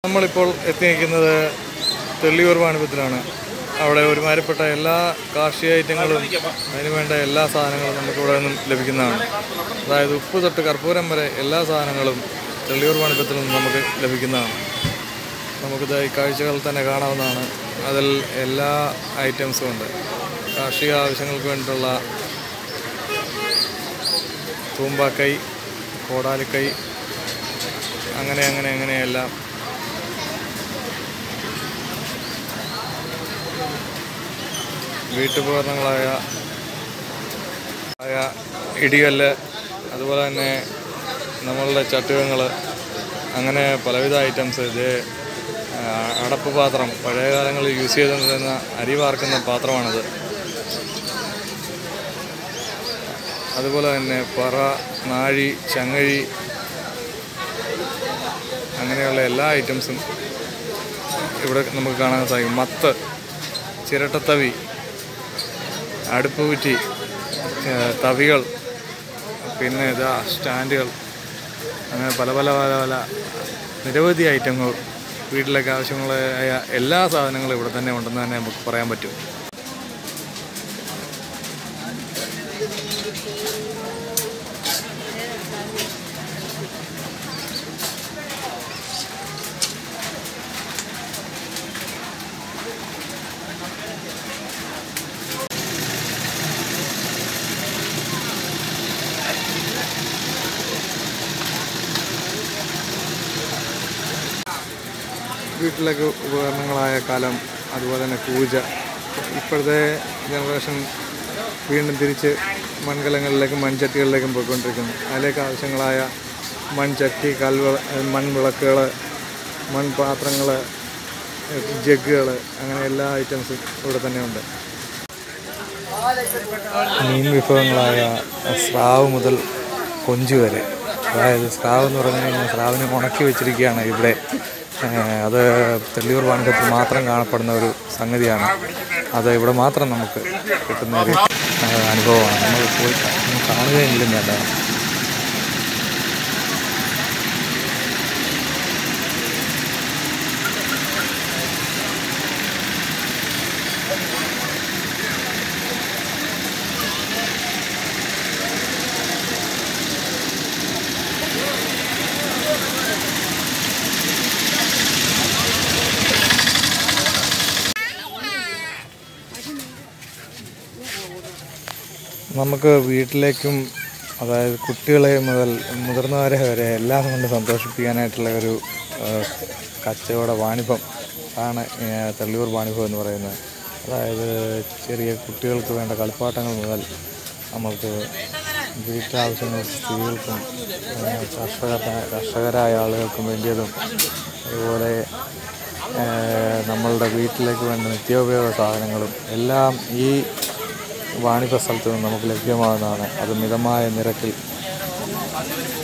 നമ്മളിപ്പോൾ എത്തി നിൽക്കുന്നത് തെള്ളിയൂർ വാണിഭത്തിലാണ് അവിടെ ഒരുമാതിരിപ്പെട്ട എല്ലാ കാർഷിക ഐറ്റങ്ങളും അതിന് വേണ്ട എല്ലാ സാധനങ്ങളും നമുക്ക് ഇവിടെ നിന്നും ലഭിക്കുന്നതാണ് അതായത് ഉപ്പ് തൊട്ട് കർപ്പൂരം വരെ എല്ലാ സാധനങ്ങളും തെള്ളിയൂർ വാണിഭത്തിൽ നിന്നും നമുക്ക് ലഭിക്കുന്നതാണ് നമുക്കിത് ഈ കാഴ്ചകൾ തന്നെ കാണാവുന്നതാണ് അതിൽ എല്ലാ ഐറ്റംസും ഉണ്ട് കാർഷിക ആവശ്യങ്ങൾക്ക് വേണ്ടിയിട്ടുള്ള തൂമ്പാക്കൈ കോടാലിക്കൈ അങ്ങനെ അങ്ങനെ അങ്ങനെയെല്ലാം വീട്ടുപകരണങ്ങളായ ആയ ഇടികല്ല് അതുപോലെ തന്നെ നമ്മളുടെ ചട്ടുകങ്ങൾ അങ്ങനെ പലവിധ ഐറ്റംസ് ഇത് ആ, അടപ്പ് പാത്രം പഴയ കാലങ്ങളിൽ യൂസ് ചെയ്തുകൊണ്ടിരുന്ന അരി വാർക്കുന്ന പാത്രമാണിത് അതുപോലെ തന്നെ പറ നാഴി ചങ്ങഴി അങ്ങനെയുള്ള എല്ലാ ഐറ്റംസും ഇവിടെ നമുക്ക് കാണാൻ സാധിക്കും മത്ത് ചിരട്ടത്തവി അടുപ്പ് കുറ്റി ഏഹ് തവികൾ പിന്നെ ഇതാ സ്റ്റാൻഡുകൾ അങ്ങനെ പല പല പല പല നിരവധി ഐറ്റങ്ങൾ വീട്ടിലേക്ക് ആവശ്യങ്ങളായ എല്ലാ സാധനങ്ങളും ഇവിടെ തന്നെ ഉണ്ടെന്ന് തന്നെ നമുക്ക് പറയാൻ പറ്റും വീട്ടിലേക്ക് ഉപകരണങ്ങളായ കലം അതുപോലെ തന്നെ പൂജ ഇപ്പോഴത്തെ ജനറേഷൻ വീണ്ടും തിരിച്ച് മൺകലങ്ങളിലേക്കും മൺചട്ടികളിലേക്കും പോയിക്കൊണ്ടിരിക്കുന്നു അതിലേക്ക് ആവശ്യങ്ങളായ മൺചട്ടി കൽവ മൺവിളക്കുകൾ മൺപാത്രങ്ങൾ ജഗ്ഗുകൾ അങ്ങനെ എല്ലാ ഐറ്റംസും ഇവിടെ തന്നെ ഉണ്ട് മീൻ വിഭവങ്ങളായ സ്രാവ് മുതൽ കൊഞ്ച് വരെ അതായത് സ്രാവ് എന്ന് പറഞ്ഞു കഴിഞ്ഞാൽ സ്രാവിനെ ഉണക്കി വെച്ചിരിക്കുകയാണ് ഇവിടെ ഏഹ് അത് തെള്ളിയൂർ വാണിജ്യത്തിൽ മാത്രം കാണപ്പെടുന്ന ഒരു സംഗതിയാണ് അത് ഇവിടെ മാത്രം നമുക്ക് കിട്ടുന്ന ഒരു ഏഹ് അനുഭവമാണ് നമ്മൾ പോയി കാ- കാണുകയെങ്കിലും വേണ്ട നമുക്ക് വീട്ടിലേക്കും അതായത് കുട്ടികളെ മുതൽ മുതിർന്നവരെ വരെ എല്ലാം കൊണ്ട് സന്തോഷിപ്പിക്കാനായിട്ടുള്ള ഒരു ഏഹ്, കച്ചവട വാണിഭം ആണ് ഏഹ്, തെള്ളിയൂർ വാണിഭം എന്ന് പറയുന്നത് അതായത് ചെറിയ കുട്ടികൾക്ക് വേണ്ട കളിപ്പാട്ടങ്ങൾ മുതൽ നമ്മൾക്ക് വീട്ടാവശ്യങ്ങൾ സ്ത്രീകൾക്കും ഏഹ്, കർഷക കർഷകരായ ആളുകൾക്കും വേണ്ടിയതും അതുപോലെ ഏഹ്, നമ്മളുടെ വീട്ടിലേക്ക് വേണ്ട നിത്യോപയോഗ സാധനങ്ങളും എല്ലാം ഈ വാണിഭ സ്ഥലത്ത് നിന്ന് നമുക്ക് ലഭ്യമാകുന്നതാണ് അത് മിതമായ നിരക്കിൽ